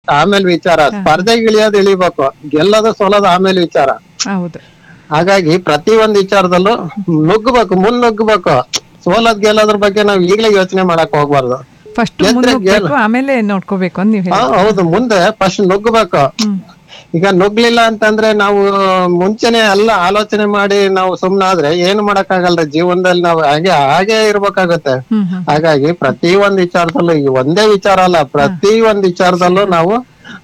ಆಮೇಲೆ ವಿಚಾರ ಸ್ಪರ್ಧೆಗಿಳಿಯೋದು ಇಳಿಬೇಕು ಗೆಲ್ಲೋದು ಸೋಲೋದು ಆಮೇಲೆ ವಿಚಾರ ಹೌದು ಹಾಗಾಗಿ ಪ್ರತಿ ಒಂದ್ ವಿಚಾರದಲ್ಲೂ ನುಗ್ಗಬೇಕು ಮುನ್ನುಗ್ಗಬೇಕು ಸೋಲದ್ ಗೆಲ್ಲೋದ್ರ ಬಗ್ಗೆ ನಾವ್ ಈಗ್ಲೇ ಯೋಚನೆ ಮಾಡಕ್ ಹೋಗ್ಬಾರ್ದು ಫಸ್ಟ್ ಗೆದ್ರೆ ಮುನ್ನುಗ್ಬೇಕು ಆಮೇಲೆ ನೋಡ್ಕೋಬೇಕು ಅಂತ ನೀವು ಹಾ ಹೇಳಿ ಹೌದು ಮುಂದೆ ಫಸ್ಟ್ ನುಗ್ಗಬೇಕು ಈಗ ನುಗ್ಲಿಲ್ಲ ಅಂತಂದ್ರೆ ನಾವು ಮುಂಚೆನೆ ಎಲ್ಲ ಆಲೋಚನೆ ಮಾಡಿ ನಾವು ಸುಮ್ನಾದ್ರೆ ಏನು ಮಾಡಕ್ಕಾಗಲ್ಲ ಜೀವನದಲ್ಲಿ ನಾವು ಹಾಗೆ ಹಾಗೆ ಇರ್ಬೇಕಾಗತ್ತೆ ಹ್ಮ್ ಹ್ಮ್ ಹಾಗಾಗಿ ಪ್ರತಿ ಒಂದ್ ವಿಚಾರದಲ್ಲೂ ಈ ಒಂದೇ ವಿಚಾರ ಅಲ್ಲ ಪ್ರತಿ ಒಂದ್ ವಿಚಾರದಲ್ಲೂ ನಾವು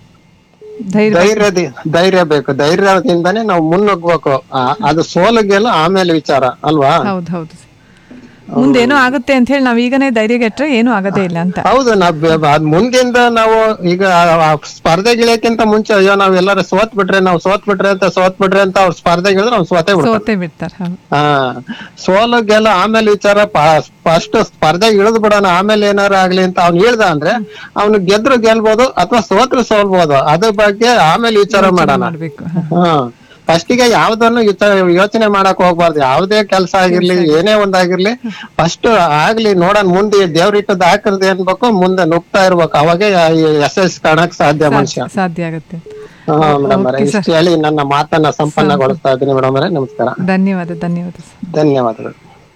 ಧೈರ್ಯ ಧೈರ್ಯದಿ ಧೈರ್ಯ ಬೇಕು ಧೈರ್ಯದಿಂದಾನೇ ನಾವು ಮುನ್ನುಗ್ಬೇಕು ಆ- ಅದು ಸೋಲುಗೆಲ್ಲ ಆಮೇಲೆ ವಿಚಾರ ಅಲ್ವಾ ಹೌದು ಹೌದು ಮುಂದೇನೋ ಆಗುತ್ತೆ ಅಂತ ಹೇಳಿ ನಾವ್ ಈಗನೇ ಧೈರ್ಯಗೆಟ್ರೆ ಏನೂ ಆಗದೇ ಇಲ್ಲ ಅಂತ ಹೌದು ನಾವ್ ಬೆ- ಅದ್ ಮುಂದಿಂದ ನಾವು ಈಗ ಆ- ಆ ಸ್ಪರ್ಧೆಗಿಳಿಯಕ್ಕಿಂತ ಮುಂಚೆ ಅಯ್ಯೋ ನಾವ್ ಎಲ್ಲಾರು ಸೋತ್ ಬಿಟ್ರೆ ನಾವ್ ಸೋತ್ ಬಿಟ್ರೆ ಅಂತ ಸೋತ್ ಬಿಟ್ರೆ ಅಂತ ಅವ್ರ ಸ್ಪರ್ಧೆಗಿಳಿದ್ರೆ ಅವ್ನು ಸೋತೆ ಬಿಡ್ತಾನೆ ಸೋತೆ ಬಿಡ್ತಾರೆ ಹೌದು ಹಾ ಸೋಲು ಗೆಲ್ಲ ಆಮೇಲೆ ವಿಚಾರ ಫಸ್ಟ್ ಸ್ಪರ್ಧೆಗೆ ಇಳಿದ್ ಬಿಡೋಣ ಆಮೇಲೆ ಏನಾರ ಆಗ್ಲಿ ಅಂತ ಅವ್ನು ಇಳ್ದ ಅಂದ್ರೆ ಅವ್ನು ಗೆದ್ರು ಗೆಲ್ಬೋದು ಅಥವಾ ಸೋತ್ರು ಸೋಲ್ಬೋದು ಅದ್ರ ಬಗ್ಗೆ ಆಮೇಲೆ ವಿಚಾರ ಮಾಡೋಣ ಮಾಡ್ಬೇಕು ಹಾ ಫಸ್ಟಿಗೆ ಯಾವ್ದನ್ನು ವಿಚಾರ ಯೋಚನೆ ಮಾಡಕ್ ಹೋಗ್ಬಾರ್ದು ಯಾವ್ದೇ ಕೆಲಸ ಆಗಿರ್ಲಿ ಏನೇ ಒಂದಾಗಿರ್ಲಿ ಫಸ್ಟ್ ಆಗ್ಲಿ ನೋಡೋಣ ಮುಂದೆ ದೇವ್ರಿಟ್ಟದ್ ಹಾಕಿರ್ದು ಅನ್ಬೇಕು ಮುಂದೆ ನುಗ್ತಾ ಇರ್ಬೇಕು ಅವಾಗೆ ಯಶಸ್ ಕಾಣಕ್ ಸಾಧ್ಯ ಮನುಷ್ಯ ಸಾಧ್ಯ ಆಗುತ್ತೆ ಹಾ ಮೇಡಮ್ ಇಷ್ಟು ಹೇಳಿ ನನ್ನ ಮಾತನ್ನ ಸಂಪನ್ನಗೊಳಿಸ್ತಾ ಇದ್ದೀನಿ ಮೇಡಮ್ ನಮಸ್ಕಾರ ಧನ್ಯವಾದ ಧನ್ಯವಾದ ಸರ್ ಧನ್ಯವಾದಗಳು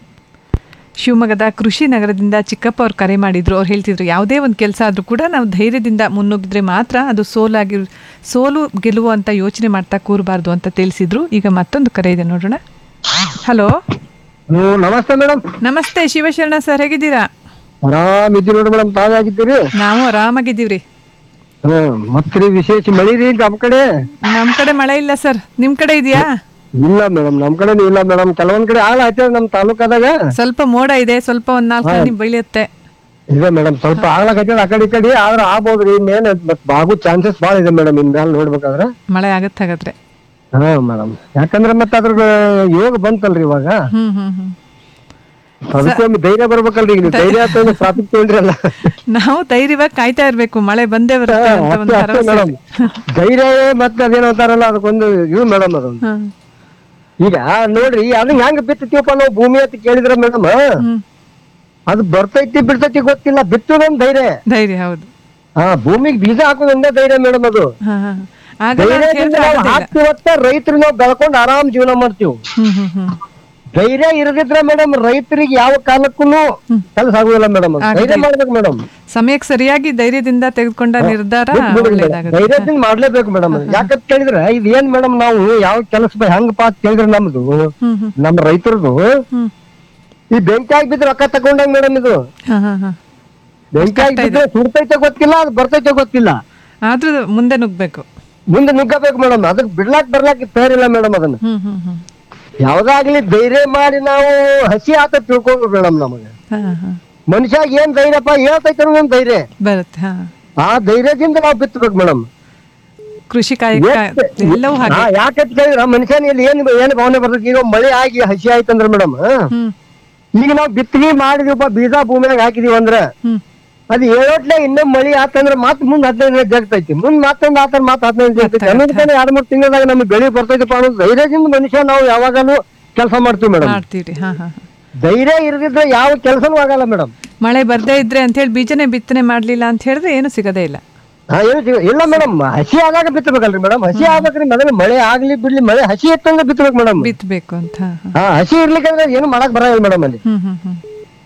ಶಿವಮೊಗ್ಗದ ಕೃಷಿ ನಗರದಿಂದ ಚಿಕ್ಕಪ್ಪ ಅವ್ರು ಕರೆ ಮಾಡಿದ್ರು ಅವ್ರು ಹೇಳ್ತಿದ್ರು ಯಾವುದೇ ಒಂದು ಕೆಲಸ ಆದ್ರೂ ಕೂಡ ನಾವು ಧೈರ್ಯದಿಂದ ಮುನ್ನುಗ್ಗಿದ್ರೆ ಮಾತ್ರ ಅದು ಸೋಲಾಗಿ ಸೋಲು ಗೆಲುವು ಅಂತ ಯೋಚನೆ ಮಾಡ್ತಾ ಕೂರಬಾರ್ದು ಅಂತ ತಿಳಿಸಿದ್ರು ಈಗ ಮತ್ತೊಂದು ಕರೆ ಇದೆ ನೋಡೋಣ ಹಲೋ ನಮಸ್ತೆ ಮೇಡಮ್ ನಮಸ್ತೆ ಶಿವಶರಣ ಸರ್ ಹೇಗಿದ್ದೀರಾ ಆರಾಮ್ ಇದ್ದೀರಿ ನೋಡಿ ಮೇಡಮ್ ತಾವೇ ಆಗಿದ್ದೀರಿ ನಾವು ಆರಾಮಾಗಿದ್ದೀವ್ರಿ ಹ್ಮ್ ಮತ್ರಿ ವಿಶೇಷ ಮಳಿ ರೀ ನಮ್ ಕಡೆ ನಮ್ ಕಡೆ ಮಳೆ ಇಲ್ಲ ಸರ್ ನಿಮ್ ಕಡೆ ಇದೆಯಾ ಇಲ್ಲ ಮೇಡಮ್ ನಮ್ ಕಡೆ ಇಲ್ಲ ಮೇಡಮ್ ಕೆಲವೊಂದ್ ಕಡೆ ಆಳ ಆಯ್ತದ ನಮ್ ತಾಲೂಕದಾಗ ಸ್ವಲ್ಪ ಮೋಡ ಇದೆ ಸ್ವಲ್ಪ ಒಂದ್ ನಾಲ್ಕು ಹನಿ ಬೆಳೆಯುತ್ತೆ ಇದೆ ಮೇಡಮ್ ಸ್ವಲ್ಪ ಆಗ್ಲಾಕೈತದ ಆ ಕಡೆ ಈ ಕಡೆ ಆದ್ರ ಆಗ್ಬೋದ್ರಿ ಇನ್ನೇನ್ ಮತ್ ಬಾಗು ಚಾನ್ಸಸ್ ಬಾಳ ಇದೆ ಮೇಡಮ್ ಇನ್ ಮ್ಯಾಲ ನೋಡ್ಬೇಕಾದ್ರೆ ಮಳೆ ಆಗತ್ತೆ ಹಾಗಾದ್ರೆ ಹಾ ಮೇಡಮ್ ಯಾಕಂದ್ರೆ ಮತ್ತೆ ಅದ್ರ ಯೋಗ ಬಂತಲ್ರಿ ಇವಾಗ ಹ್ಮ್ ಹ್ಮ್ ಹ್ಮ್ ಅದಕ್ಕೊಮ್ಮೆ ಧೈರ್ಯ ಬರ್ಬೇಕಲ್ರಿ ಈಗ ನೀವು ಧೈರ್ಯ ಅಂತ ಟ್ರಾಫಿಕ್ ತೊಗೊಂಡ್ರಲ್ಲ ನಾವು ಧೈರ್ಯವಾಗಿ ಕಾಯ್ತಾ ಇರ್ಬೇಕು ಮಳೆ ಬಂದೇ ಬರುತ್ತೆ ಅಂತ ಒಂದು ಅಷ್ಟೇ ಭರವಸೆ ಮೇಡಮ್ ಧೈರ್ಯ ಮತ್ತೆ ಅದೇನೋ ಅಂತಾರಲ್ಲ ಅದಕ್ಕೊಂದು ಇದು ಮೇಡಮ್ ಅದು ಹ್ಮ್. ಈಗ ನೋಡ್ರಿ ಅದನ್ನ ಹೆಂಗ್ ಬಿತ್ತತೀವಪ್ಪ ನಾವು ಭೂಮಿ ಅಂತ ಕೇಳಿದ್ರ ಮೇಡಮ್ ಹ್ಮ್. ಅದು ಬರ್ತೈತಿ ಬಿಡ್ತೈತಿ ಗೊತ್ತಿಲ್ಲ ಬಿತ್ತೋದೊಂದ್ ಧೈರ್ಯ ಧೈರ್ಯ ಹೌದು ಹಾ ಭೂಮಿಗೆ ಬೀಜ ಹಾಕೋದೊಂದೇ ಧೈರ್ಯ ಮೇಡಮ್ ಅದು ಹಾ, ಹಾ. ಆಗಲ್ಲ ಅಂತ ಧೈರ್ಯದಿಂದ ಹೇಳಿದ್ರೆ ನಾವು ಆಗೋದಿಲ್ಲ. ಹಾಕ್ತಿವತ್ತ ರೈತರು ನಾವು ಬೆಳ್ಕೊಂಡ್ ಆರಾಮ್ ಜೀವನ ಮಾಡ್ತೀವಿ ಹ್ಮ್ ಹ್ಮ್ ಹ್ಮ್ ಧೈರ್ಯ ಇರದಿದ್ರೆ ಮೇಡಮ್ ರೈತರಿಗೆ ಯಾವ ಕಾಲಕ್ಕೂ ಕೆಲಸ ಆಗುದಿಲ್ಲ ಮೇಡಮ್ ಧೈರ್ಯ ಮಾಡ್ಬೇಕು ಮೇಡಮ್ ಸಮಯಕ್ಕೆ ಸರಿಯಾಗಿ ಧೈರ್ಯದಿಂದ ತೆಗೆದುಕೊಂಡ ನಿರ್ಧಾರ ಒಳ್ಳೇದಾಗುತ್ತೆ ಧೈರ್ಯದಿಂದ ಮಾಡ್ಲೇಬೇಕು ಮೇಡಮ್ ಯಾಕಂತ ಕೇಳಿದ್ರೆ ಇದು ಏನ್ ಮೇಡಮ್ ನಾವು ಯಾವ ಕೆಲಸ ಹೆಂಗ್ ಪಾತ್ ಕೇಳಿದ್ರೆ ನಮ್ದು ಹ್ಮ್ ಹ್ಮ್ ನಮ್ಮ ರೈತರದು ಹ್ಮ್ ಈ ಬೆಂಕಿ ಆಗಿಬಿದ್ರೆ ರೊಕ್ಕ ತಗೊಂಡಂಗ್ ಮೇಡಮ್ ಇದು ಹಾ ಹಾ ಹಾ ಬೆಂಕಿ ಆಗಿಬಿದ್ರೆ ಸುಡ್ತೈತೆ ಗೊತ್ತಿಲ್ಲ ಅದು ಬರ್ತೈತೆ ಗೊತ್ತಿಲ್ಲ ಆದ್ರೂ ಮುಂದೆ ನುಗ್ಬೇಕು ಮುಂದೆ ನುಗ್ಗಬೇಕು ಮೇಡಮ್ ಅದಕ್ಕೆ ಬಿಡ್ಲಾಕ್ ಬರ್ಲಾಕ್ ತಯಾರಿಲ್ಲ ಮೇಡಮ್ ಅದನ್ನ ಹ್ಮ್ ಹ್ಮ್ ಹ್ಮ್ ಯಾವ್ದಾಗ್ಲಿ ಧೈರ್ಯ ಮಾಡಿ ನಾವು ಹಸಿ ಆತ ತಿಳ್ಕೊಬೇಕು ಮೇಡಮ್ ನಮಗೆ ಹಾ ಹಾ ಮನುಷ್ಯಾಗ ಏನ್ ಧೈರ್ಯಪ್ಪ ಹೇಳ್ತೈತೆ ಅನ್ನೋದ್ ಒಂದ್ ಧೈರ್ಯ ಬರುತ್ತೆ ಹಾ ಆ ಧೈರ್ಯದಿಂದ ನಾವು ಬಿತ್ತಬೇಕು ಮೇಡಮ್ ಕೃಷಿ ಕಾಯಕ ಎಲ್ಲವೂ ಹಾಗೆ ಯಾಕಂತ ಕೇಳಿದ್ರ ಮನುಷ್ಯನ ಇಲ್ಲಿ ಏನ್ ಏನ್ ಭಾವನೆ ಬರ್ತೈತಿ ಈಗ ಮಳೆ ಆಗಿ ಹಸಿ ಆಯ್ತಂದ್ರ ಮೇಡಮ್ ಹ್ಮ್ ಈಗ ನಾವು ಬಿತ್ತನೆ ಮಾಡಿದೀವಪ್ಪ ಬೀಜ ಭೂಮಿಯಾಗ ಹಾಕಿದೀವಿ ಅಂದ್ರ ಹ್ಮ್ ಅದು ಏಳೋಟ್ಲೆ ಇನ್ನೊಮ್ಮೆ ಮಳಿ ಆತಂದ್ರ ಮತ್ ಮುಂದ್ ಹದಿನೈದು ದಿನ ಜಗ್ತೈತಿ ಮುಂದ್ ಮತ್ತೊಂದ್ ಆತಂದ್ರ ಮತ್ ಹದಿನೈದು ದಿನ ಜಗ್ತೈತಿ ಅನ್ನೋದಕ್ಕೆ ಎರಡ್ ಮೂರ್ ತಿಂಗಳದಾಗ ನಮ್ಗೆ ಬೆಳೆ ಬರ್ತೈತಪ್ಪ ಅನ್ನೋದು ಧೈರ್ಯದಿಂದ ಮನುಷ್ಯ ನಾವು ಯಾವಾಗಲೂ ಕೆಲಸ ಮಾಡ್ತೀವಿ ಮೇಡಮ್ ಮಾಡ್ತೀರಿ ಹಾ ಹಾ ಹಾ. ಧೈರ್ಯ ಇರದಿದ್ರೆ ಯಾವ ಕೆಲಸನೂ ಆಗಲ್ಲ ಮೇಡಮ್ ಮಳೆ ಬರ್ದೇ ಇದ್ರೆ ಅಂತ ಹೇಳಿ ಬೀಜನೇ ಬಿತ್ತನೆ ಮಾಡ್ಲಿಲ್ಲ ಅಂತ ಹೇಳಿದ್ರೆ ಏನು ಸಿಗದೇ ಇಲ್ಲ ಇಲ್ಲ ಮೇಡಮ್ ಹಸಿ ಆದಾಗ ಬಿತ್ತಬೇಕಲ್ರಿ ಮೇಡಮ್ ಹಸಿ ಆಗ್ಬೇಕ್ರಿ ಮೊದಲು ಮಳೆ ಆಗ್ಲಿ ಬಿಡ್ಲಿ ಮಳೆ ಹಸಿ ಇತ್ತಂದ್ರೆ ಬಿತ್ತಬೇಕು ಮೇಡಮ್ ಬಿತ್ತಬೇಕು ಅಂತ ಹಾ, ಹಾ. ಹಾ ಹಸಿ ಇರ್ಲಿಕ್ಕಂದ್ರೆ ಏನು ಮಾಡಕ್ ಬರಲ್ಲ ಮೇಡಮ್ ಅಲ್ಲಿ ಹ್ಮ್ ಹ್ಮ್ ಹ್ಮ್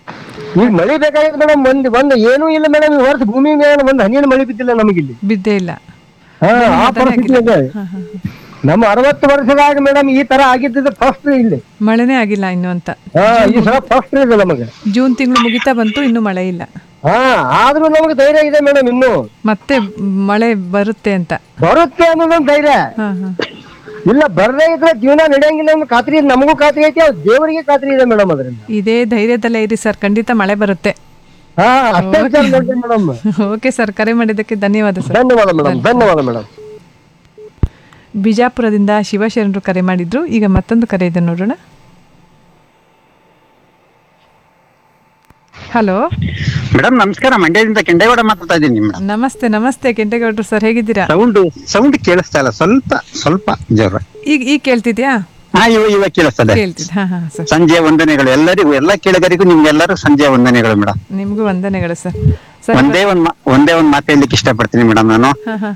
ಈಗ ಮಳಿ ಬೇಕಾಗಿದೆ ಮೇಡಮ್ ಒಂದ್ ಒಂದ್ ಏನೂ ಇಲ್ಲ ಮೇಡಮ್ ಈ ವರ್ಷ ಭೂಮಿ ಮೇಲೆ ಒಂದ್ ಹನಿಯನ್ನು ಮಳಿ ಬಿದ್ದಿಲ್ಲ ನಮಗಿಲ್ಲಿ ಬಿದ್ದೇ ಇಲ್ಲ ಹಾ ಆ ಅದನ್ನೇ ಪರಿಸ್ಥಿತಿ ಇದೆ ಹಾ, ಹಾ, ಹಾ. ನಮ್ಮ ಅರವತ್ತು ವರ್ಷದಾಗ ಮೇಡಮ್ ಈ ತರ ಆಗಿದ್ದು ಫಸ್ಟ್ ಇಲ್ಲಿ ಮಳೆನೇ ಆಗಿಲ್ಲ ಇನ್ನು ಅಂತ ಹಾ ಈ ಸಲ ಫಸ್ಟ್ ಇದೆ ನಮಗೆ ಜೂನ್ ತಿಂಗಳು ಮುಗಿತಾ ಬಂತು ಇನ್ನು ಮಳೆ ಇಲ್ಲ ಹಾ ಆದ್ರೂ ನಮಗೆ ಧೈರ್ಯ ಇದೆ ಮೇಡಮ್ ಇನ್ನು ಮತ್ತೆ ಮಳೆ ಬರುತ್ತೆ ಅಂತ ಬರುತ್ತೆ ಅನ್ನೋದೊಂದು ಧೈರ್ಯ ಹಾ ಹಾ ಇಲ್ಲ ಬರದೇ ಇದ್ರೆ ಜೀವನ ನಡೆಯಂಗಿಲ್ಲ ಅನ್ನೋ ಖಾತ್ರಿ ಇದೆ. ನಮಗೂ ಖಾತ್ರಿ ಐತಿ ಅವ್ರ ದೇವರಿಗೆ ಖಾತ್ರಿ ಇದೆ ಮೇಡಮ್ ಅದರಿಂದ ಇದೇ ಧೈರ್ಯದಲ್ಲೇ ಇರಿ ಸರ್ ಖಂಡಿತ ಮಳೆ ಬರುತ್ತೆ ಹಾ ಅಷ್ಟೇ ವಿಚಾರ ಮಾಡ್ತೀನಿ ಮೇಡಮ್ ಓಕೆ ಸರ್ ಕರೆ ಮಾಡಿದ್ದಕ್ಕೆ ಧನ್ಯವಾದ ಸರ್ ಧನ್ಯವಾದ ಮೇಡಮ್ ಧನ್ಯವಾದ ಮೇಡಮ್ ಬಿಜಾಪುರದಿಂದ ಶಿವಶರಣರು ಕರೆ ಮಾಡಿದ್ರು ಈಗ ಮತ್ತೊಂದು ಕರೆ ಇದೆ ನೋಡೋಣ ಹಲೋ ಮೇಡಮ್ ನಮಸ್ಕಾರ ಮಂಡ್ಯದಿಂದ ಕೆಂಡೇಗೌಡ ಮಾತಾಡ್ತಾ ಇದ್ದೀನಿ ಮೇಡಮ್ ನಮಸ್ತೆ ನಮಸ್ತೆ ಕೆಂಟೇಗೌಡರು ಸರ್ ಹೇಗಿದ್ದೀರಾ ಸೌಂಡ್ ಸೌಂಡ್ ಕೇಳಿಸ್ತಾ ಇಲ್ಲ ಸ್ವಲ್ಪ ಸ್ವಲ್ಪ ಜೋರ ಈಗ ಈಗ ಕೇಳ್ತಿದ್ಯಾ ಹಾ ಇವ ಇವಾಗ ಕೇಳಿಸ್ತದೆ ಕೇಳ್ತಿದ್ ಹಾ ಹಾ ಸರ್ ಸಂಜೆ ವಂದನೆಗಳು ಎಲ್ಲರಿಗೂ ಎಲ್ಲ ಕೇಳಿಗರಿಗೂ ನಿಮ್ಗೆಲ್ಲರೂ ಸಂಜೆ ವಂದನೆಗಳು ಮೇಡಮ್ ನಿಮಗೂ ವಂದನೆಗಳು ಸರ್ ಸರ್ ಒಂದೇ ಒಂದ್ ಮಾ- ಒಂದೇ ಒಂದ್ ಮಾತು ಹೇಳಲಿಕ್ಕೆ ಇಷ್ಟಪಡ್ತೀನಿ ಮೇಡಮ್ ನಾನು ಹಾ ಹಾ